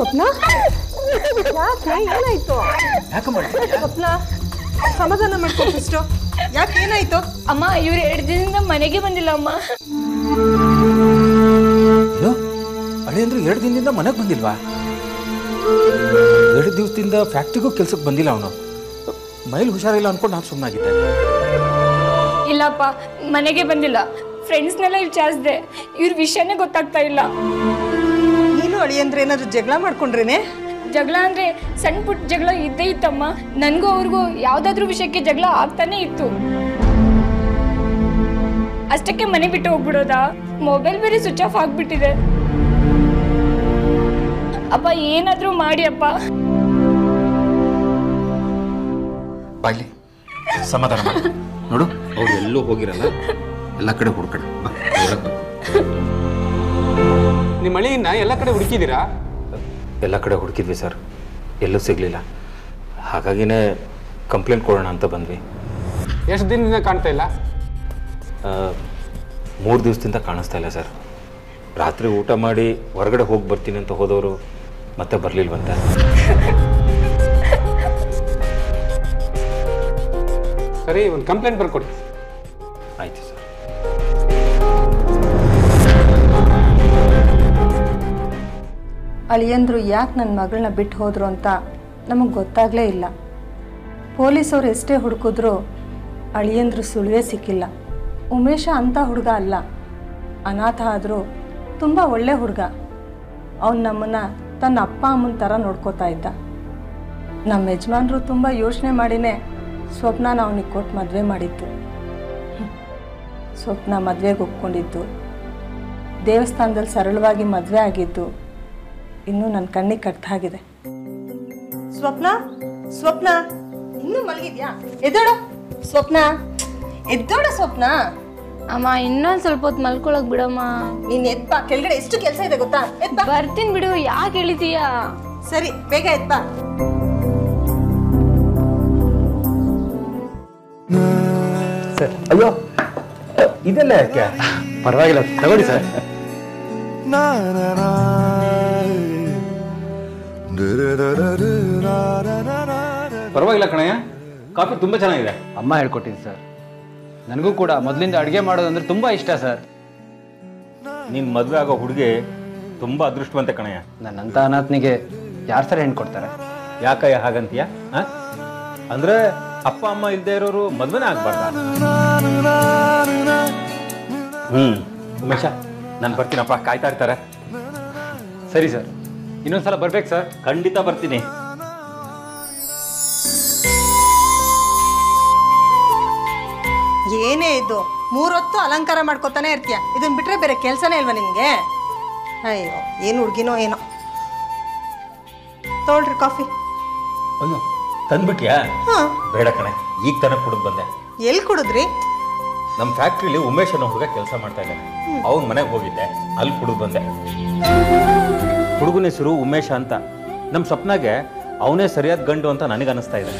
ಸ್ವಪ್ನ ಯಾಕೆ ಏನಾಯ್ತು ಯಾಕೆ ಮಾಡಿ ಸ್ವಪ್ನ ಸಮಾಧಾನ ಮಾಡ್ಕೊ ಫಸ್ಟು ಯಾಕೆ ಏನಾಯ್ತು ಅಮ್ಮ ಇವ್ರು ಎರಡು ದಿನದಿಂದ ಮನೆಗೆ ಬಂದಿಲ್ಲ ಅಮ್ಮ ಏನು ಅಳಿ ಅಂದ್ರೆ ಎರಡು ದಿನದಿಂದ ಮನೆಗೆ ಬಂದಿಲ್ವಾ ಎರಡು ದಿವಸದಿಂದ ಫ್ಯಾಕ್ಟ್ರಿಗೂ ಕೆಲ್ಸಕ್ಕೆ ಬಂದಿಲ್ಲ ಅವನು ಮೈಲ್ ಹುಷಾರಿಲ್ಲ ಅನ್ಕೊಂಡು ನಾನು ಸುಮ್ಮನಾಗಿದ್ದೆ ಇಲ್ಲಪ್ಪ ಮನೆಗೆ ಬಂದಿಲ್ಲ ಫ್ರೆಂಡ್ಸ್ನೆಲ್ಲ ವಿಚಾರಿಸ್ದೆ ಇವ್ರ ವಿಷಯನೇ ಗೊತ್ತಾಗ್ತಾ ಇಲ್ಲ ನೀನು ಅಳಿ ಅಂದ್ರೆ ಏನಾದ್ರು ಜಗಳ ಮಾಡ್ಕೊಂಡ್ರೇನೆ ಜಗಳ ಅಂದ್ರೆ ಸಣ್ಣ ಪುಟ್ಟ ಜಗಳ ಇದ್ದೇ ಇತ್ತಮ್ಮ ನನಗೂ ಅವ್ರಿಗೂ ಯಾವ್ದಾದ್ರೂ ವಿಷಯಕ್ಕೆ ಜಗಳ ಆಗ್ತಾನೆ ಇತ್ತು ಅಷ್ಟಕ್ಕೆ ಮನೆ ಬಿಟ್ಟು ಹೋಗ್ಬಿಡೋದಾ ಮೊಬೈಲ್ ಬೇರೆ ಸ್ವಿಚ್ ಆಫ್ ಆಗ್ಬಿಟ್ಟಿದೆ ಅಪ್ಪ ಏನಾದ್ರೂ ಮಾಡಿ ಅಪ್ಪ ಬಾಯ್ಲಿ ಸಮಾಧಾನ ಮಾಡು. ನೋಡು ಅವ್ರು ಎಲ್ಲೂ ಹೋಗಿರಲ್ಲ ಎಲ್ಲ ಕಡೆ ಹುಡ್ಕಣ ಬಾ, ಒಳಗ್ ಬಾ. ನಿಮ್ಮ ಮಳೆಯನ್ನ ಎಲ್ಲ ಕಡೆ ಹುಡುಕಿದ್ದೀರಾ ಎಲ್ಲ ಕಡೆ ಹುಡುಕಿದ್ವಿ ಸರ್ ಎಲ್ಲೂ ಸಿಗಲಿಲ್ಲ ಹಾಗಾಗಿನೇ ಕಂಪ್ಲೇಂಟ್ ಕೊಡೋಣ ಅಂತ ಬಂದ್ವಿ ಎಷ್ಟು ದಿನದಿಂದ ಕಾಣ್ತಾ ಇಲ್ಲ ಮೂರು ದಿವಸದಿಂದ ಕಾಣಿಸ್ತಾ ಇಲ್ಲ ಸರ್ ರಾತ್ರಿ ಊಟ ಮಾಡಿ ಹೊರಗಡೆ ಹೋಗಿ ಬರ್ತೀನಿ ಅಂತ ಹೋದವರು ಮತ್ತೆ ಬರಲಿಲ್ವಂತೆ ಸರಿ ಒಂದು ಕಂಪ್ಲೇಂಟ್ ಬರ್ಕೊಡಿ ಆಯ್ತು ಸರ್ ಅಳಿಯಂದ್ರು ಯಾಕೆ ನನ್ನ ಮಗಳನ್ನ ಬಿಟ್ಟು ಹೋದ್ರು ಅಂತ ನಮಗೆ ಗೊತ್ತಾಗಲೇ ಇಲ್ಲ ಪೊಲೀಸವ್ರು ಎಷ್ಟೇ ಹುಡುಕಿದ್ರು ಅಳಿಯಂದ್ರು ಸುಳಿವೇ ಸಿಕ್ಕಿಲ್ಲ ಉಮೇಶ ಅಂಥ ಹುಡುಗ ಅಲ್ಲ ಅನಾಥ ಆದರೂ ತುಂಬ ಒಳ್ಳೆ ಹುಡುಗ ಅವನು ನಮ್ಮನ್ನು ತನ್ನ ಅಪ್ಪ ಅಮ್ಮನ ಥರ ನೋಡ್ಕೋತಾ ಇದ್ದ ನಮ್ಮ ಯಜಮಾನರು ತುಂಬ ಯೋಚನೆ ಮಾಡಿನೇ ಸ್ವಪ್ನನ ಅವನಿಗೆ ಕೊಟ್ಟು ಮದುವೆ ಮಾಡಿದ್ದು ಹ್ಮ್. ಸ್ವಪ್ನ ಮದುವೆಗೆ ಒಪ್ಕೊಂಡಿದ್ದು ದೇವಸ್ಥಾನದಲ್ಲಿ ಸರಳವಾಗಿ ಮದುವೆ ಆಗಿದ್ದು ಇನ್ನೂ ನನ್ನ ಕಣ್ಣಿಗೆ ಕಟ್ಟಾಗಿದೆ ಸ್ವಪ್ನ ಸ್ವಪ್ನ ಇನ್ನೂ ಮಲಗಿದ್ಯಾ ಎದ್ದೋಡ ಸ್ವಪ್ನ ಎದ್ದೋಡ ಸ್ವಪ್ನ ಅಮ್ಮ ಇನ್ನೊಂದ್ ಸ್ವಲ್ಪ ಹೊತ್ತು ಮಲ್ಕೊಳಕ್ ಬಿಡಮ್ಮ ನೀನ್ ಎದ್ ಬಾ ಕೆಳಗಡೆ ಎಷ್ಟು ಕೆಲಸ ಇದೆ ಗೊತ್ತಾ ಎದ್ ಬಾ ಬರ್ತೀನಿ ಬಿಡು ಯಾಕೆ ಹೇಳಿದೀಯಾ ಸರಿ ಬೇಗ ಎದ್ ಬಾ ಸರ್ ಅಯ್ಯೋ ಇದೆಲ್ಲ ಯಾಕೆ ಪರವಾಗಿಲ್ಲ ತಗೊಳ್ಳಿ ಸರ್ ಪರವಾಗಿಲ್ಲ ಕಣಯ್ಯ ಕಾಫಿ ತುಂಬ ಚೆನ್ನಾಗಿದೆ ಅಮ್ಮ ಹೇಳ್ಕೊಟ್ಟಿದ್ದು ಸರ್ ನನಗೂ ಕೂಡ ಮೊದಲಿಂದ ಅಡುಗೆ ಮಾಡೋದಂದ್ರೆ ತುಂಬ ಇಷ್ಟ ಸರ್ ನಿನ್ನ ಮದುವೆ ಆಗೋ ಹುಡುಗಿ ತುಂಬ ಅದೃಷ್ಟವಂತೆ ಕಣಯ್ಯ ನನ್ನಂಥ ಅನಾಥನಿಗೆ ಯಾರು ಸರ್ ಹೆಣ್ಣು ಕೊಡ್ತಾರೆ ಯಾಕಯ್ಯ ಹಾಗಂತೀಯ ಆ? ಅಂದ್ರೆ ಅಪ್ಪ ಅಮ್ಮ ಇಲ್ಲದೆ ಇರೋರು ಮದ್ವೆನೇ ಆಗ್ಬಾರ್ದ ಹ್ಮ್ ಉಮೇಶ ನಾನು ಬರ್ತೀನಪ್ಪ ಕಾಯ್ತಾ ಇರ್ತಾರೆ ಸರಿ ಸರ್ ಇನ್ನೊಂದ್ಸಲ ಬರ್ಬೇಕು ಸರ್ ಖಂಡಿತ ಬರ್ತೀನಿ ಏನೇ ಇದು ಮೂರೊತ್ತು ಅಲಂಕಾರ ಮಾಡ್ಕೊತಾನೆ ಇರ್ತೀಯ ಇದನ್ನ ಬಿಟ್ರೆ ಬೇರೆ ಕೆಲಸನೇ ಇಲ್ವಾ ನಿನ್ಗೆ ಅಯ್ಯೋ ಏನು ಹುಡ್ಗಿನೋ ಏನೋ ತೊಗೊಳ್ರಿ ಕಾಫಿ ಅಯ್ಯೋ ತಂದ್ಬಿಟ್ಯಾ ಹಾಂ ಬೇಡ ಕಣೆ ಈಗ ತಾನೇ ಕುಡಿದು ಬಂದೆ ಎಲ್ಲಿ ಕುಡಿದ್ರಿ ನಮ್ಮ ಫ್ಯಾಕ್ಟ್ರಿಲಿ ಉಮೇಶ್ ಅನ್ನೋ ಹುಡುಗ ಕೆಲಸ ಮಾಡ್ತಾ ಇದ್ದಾನೆ ಅವನ ಮನೆಗೆ ಹೋಗಿದ್ದೆ ಅಲ್ಲಿ ಕುಡಿದು ಬಂದೆ ಹುಡುಗನ ಹೆಸರು ಉಮೇಶ ಅಂತ ನಮ್ಮ ಸ್ವಪ್ನಾಗೆ ಅವನೇ ಸರಿಯಾದ ಗಂಡು ಅಂತ ನನಗೆ ಅನಿಸ್ತಾ ಇದೆ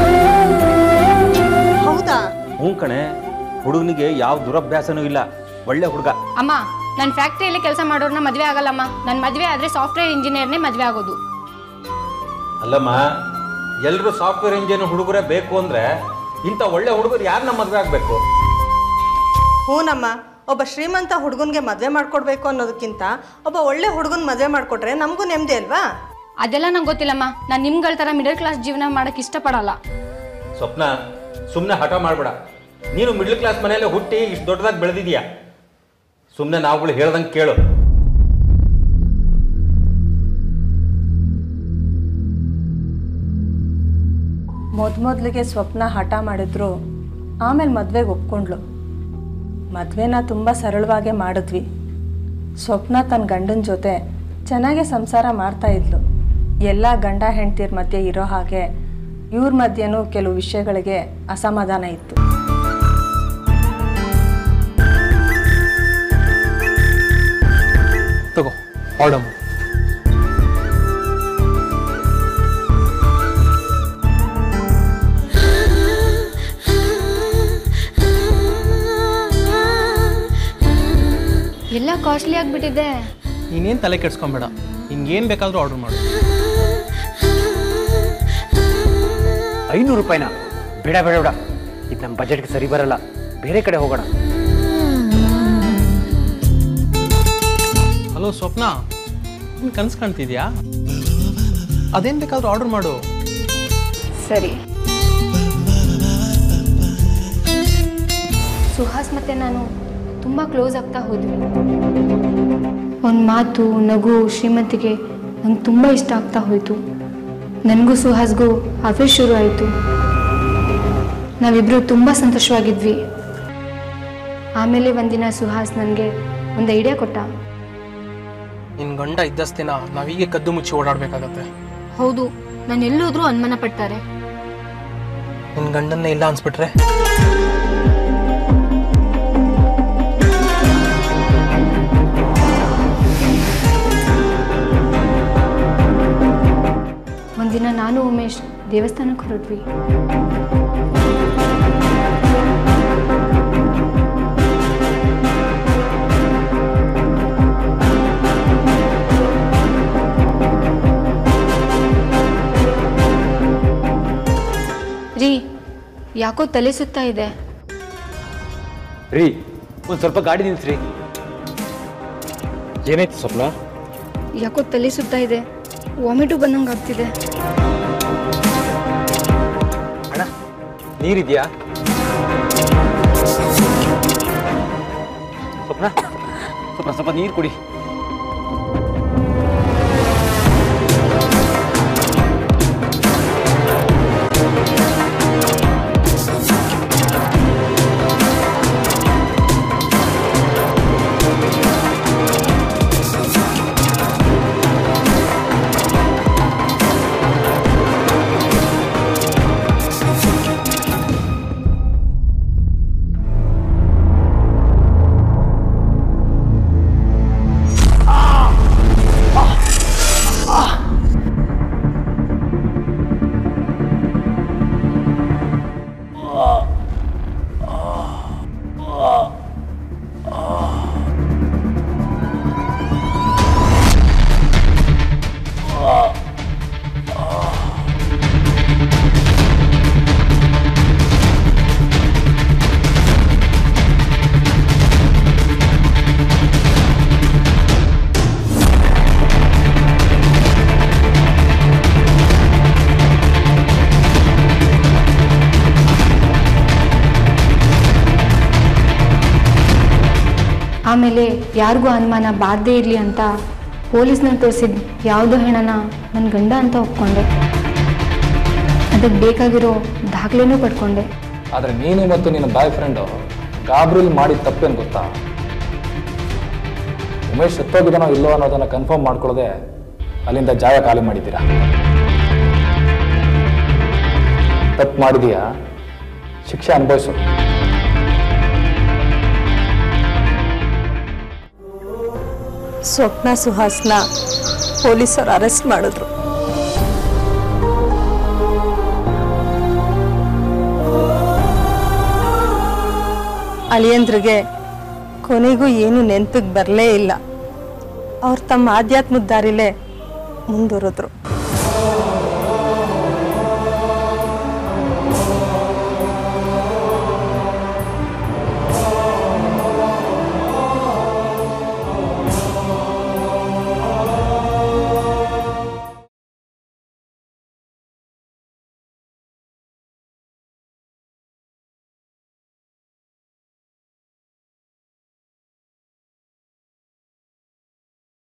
ಹೌದಾ ಹ್ಞೂ ಕಣೆ ಹುಡುಗನಿಗೆ ಯಾವ ದುರಭ್ಯಾಸನೂ ಇಲ್ಲ ಒಳ್ಳೆ ಹುಡುಗ ಅಮ್ಮ ನನ್ನ ಫ್ಯಾಕ್ಟ್ರಿಯಲ್ಲಿ ಕೆಲಸ ಮಾಡೋರ್ನ ಮದುವೆ ಆಗಲ್ಲಮ್ಮ ನನ್ನ ಮದುವೆ ಆದ್ರೆ ಸಾಫ್ಟ್ವೇರ್ ಇಂಜಿನಿಯರ್ನೇ ಮದುವೆ ಆಗೋದು ಅಲ್ಲಮ್ಮ ಎಲ್ಲರೂ ಸಾಫ್ಟ್ವೇರ್ ಇಂಜಿನಿಯರ್ ಹುಡುಗರೇ ಬೇಕು ಅಂದ್ರೆ ಇಂಥ ಒಳ್ಳೆ ಹುಡುಗರು ಯಾರನ್ನ ಮದುವೆ ಆಗಬೇಕು ಹ್ಞೂನಮ್ಮ ಒಬ್ಬ ಶ್ರೀಮಂತ ಹುಡುಗನ್ಗೆ ಮದುವೆ ಮಾಡ್ಕೊಡ್ಬೇಕು ಅನ್ನೋದಕ್ಕಿಂತ ಒಬ್ಬ ಒಳ್ಳೆ ಹುಡುಗನ್ ಮದುವೆ ಮಾಡ್ಕೊಟ್ರೆ ನಮಗೂ ನೆಮ್ಮದಿ ಅಲ್ವಾ ಅದೆಲ್ಲ ನಂಗೆ ಗೊತ್ತಿಲ್ಲಮ್ಮ ನಾನು ನಿಮ್ಗಳ ಥರ ಮಿಡಲ್ ಕ್ಲಾಸ್ ಜೀವನ ಮಾಡಕ್ಕೆ ಇಷ್ಟಪಡಲ್ಲ ಸ್ವಪ್ನ ಸುಮ್ಮನೆ ಹಠ ಮಾಡಬೇಡ ನೀನು ಮಿಡ್ಲ್ ಕ್ಲಾಸ್ ಮನೆಯಲ್ಲೇ ಹುಟ್ಟಿ ಇಷ್ಟು ದೊಡ್ಡದಾಗಿ ಬೆಳೆದಿದೀಯಾ ಸುಮ್ಮನೆ ನಾವುಗಳು ಹೇಳ್ದಂಗೆ ಕೇಳು ಮೊದಲಿಗೆ ಸ್ವಪ್ನ ಹಠ ಮಾಡಿದ್ರು ಆಮೇಲೆ ಮದುವೆಗೆ ಒಪ್ಕೊಂಡ್ಳು ಮದುವೆನ ತುಂಬ ಸರಳವಾಗೇ ಮಾಡಿದ್ವಿ ಸ್ವಪ್ನ ತನ್ನ ಗಂಡನ ಜೊತೆ ಚೆನ್ನಾಗೇ ಸಂಸಾರ ಮಾಡ್ತಾ ಇದ್ಲು ಎಲ್ಲ ಗಂಡ ಹೆಂಡ್ತಿರ ಮಧ್ಯೆ ಇರೋ ಹಾಗೆ ಇವ್ರ ಮಧ್ಯೆನೂ ಕೆಲವು ವಿಷಯಗಳಿಗೆ ಅಸಮಾಧಾನ ಇತ್ತು ತಗೋ ಆರ್ಡರ್ ಎಲ್ಲ ಕಾಸ್ಟ್ಲಿ ಆಗಿಬಿಟ್ಟಿದೆ ನೀನೇನು ತಲೆ ಕೆಡ್ಸ್ಕೊಂಬೇಡ ಹಿಂಗೇನು ಬೇಕಾದರೂ ಆರ್ಡರ್ ಮಾಡು ಐನೂರು ರೂಪಾಯಿನ ಬೇಡ ಬೇಡ ಬೇಡ ಇದು ನಮ್ಮ ಬಜೆಟ್ಗೆ ಸರಿ ಬರಲ್ಲ ಬೇರೆ ಕಡೆ ಹೋಗೋಣ ಹಲೋ ಸ್ವಪ್ನ ನೀನು ಕನಸು ಕಾಣ್ತಿದ್ಯಾ ಅದೇನು ಬೇಕಾದ್ರೂ ಆರ್ಡರ್ ಮಾಡು ಸರಿ ಸುಹಾಸ್ ಮತ್ತೆ ನಾನು ತುಂಬ ಕ್ಲೋಸ್ ಆಗ್ತಾ ಹೋದ್ವಿ ಅವನ ಮಾತು ನಗು ಶ್ರೀಮಂತಿಗೆ ನಂಗೆ ತುಂಬ ಇಷ್ಟ ಆಗ್ತಾ ಹೋಯಿತು ನನಗೂ ಸುಹಾಸ್ಗೂ ಅಫೇರ್ ಶುರು ಆಯಿತು ನಾವಿಬ್ಬರು ತುಂಬ ಸಂತೋಷವಾಗಿದ್ವಿ ಆಮೇಲೆ ಒಂದಿನ ಸುಹಾಸ್ ನನಗೆ ಒಂದು ಐಡಿಯಾ ಕೊಟ್ಟ ನಿನ್ನ ಗಂಡ ಇದ್ದಷ್ಟು ದಿನ ನಾವೀಗೆ ಕದ್ದು ಮುಚ್ಚಿ ಓಡಾಡಬೇಕಾಗತ್ತೆ ಹೌದು ನಾನು ಎಲ್ಲೋದ್ರೂ ಅನುಮಾನ ಪಡ್ತಾರೆ ನಿನ್ನ ಗಂಡನ್ನೇ ಇಲ್ಲ ಅನ್ಸ್ಬಿಟ್ರೆ ಒಂದಿನ ನಾನು ಉಮೇಶ್ ದೇವಸ್ಥಾನಕ್ಕೆ ಹೊರಟ್ವಿ ರೀ ಯಾಕೋ ತಲೆ ಸುತ್ತಾ ಇದೆ ರೀ ಒಂದು ಸ್ವಲ್ಪ ಗಾಡಿ ನಿಲ್ಸ್ರಿ ಏನಾಯ್ತು ಸ್ವಪ್ನ ಯಾಕೋ ತಲೆ ಸುತ್ತಾ ಇದೆ ವಾಮಿಟು ಬಂದಂಗೆ ಆಗ್ತಿದೆ ಅಣ್ಣ ನೀರಿದೆಯಾ ಸ್ವಪ್ನ ಸ್ವಪ್ನ ಸ್ವಲ್ಪ ನೀರು ಕುಡಿ ಆಮೇಲೆ ಯಾರಿಗೂ ಅನುಮಾನ ಬಾರದೇ ಇರಲಿ ಅಂತ ಪೊಲೀಸ್ನಲ್ಲಿ ತೋರಿಸಿದ ಯಾವುದೋ ಹೆಣನ ನನ್ನ ಗಂಡ ಅಂತ ಒಪ್ಕೊಂಡೆ ಅದಕ್ಕೆ ಬೇಕಾಗಿರೋ ದಾಖಲೆನೂ ಪಡ್ಕೊಂಡೆ ಆದರೆ ನೀನು ಮತ್ತು ನಿನ್ನ ಬಾಯ್ ಫ್ರೆಂಡು ಗಾಬ್ರಿಲ್ ಮಾಡಿದ ತಪ್ಪೇನು ಗೊತ್ತಾ ಉಮೇಶ್ ಸತ್ತೋಗಿದಾನೋ ಇಲ್ಲೋ ಅನ್ನೋದನ್ನು ಕನ್ಫರ್ಮ್ ಮಾಡ್ಕೊಳ್ಳದೆ ಅಲ್ಲಿಂದ ಜಾಗ ಖಾಲಿ ಮಾಡಿದ್ದೀರಾ ತಪ್ಪು ಮಾಡಿದೀಯಾ ಶಿಕ್ಷೆ ಅನುಭವಿಸು ಸ್ವಪ್ನ ಸುಹಾಸ್ನ ಪೊಲೀಸರು ಅರೆಸ್ಟ್ ಮಾಡಿದ್ರು ಅಳಿಯಂದ್ರಿಗೆ ಕೊನೆಗೂ ಏನು ನೆನಪಿಗೆ ಬರಲೇ ಇಲ್ಲ ಅವ್ರು ತಮ್ಮ ಆಧ್ಯಾತ್ಮದ ದಾರಿಲೇ ಮುಂದುವರೆದ್ರು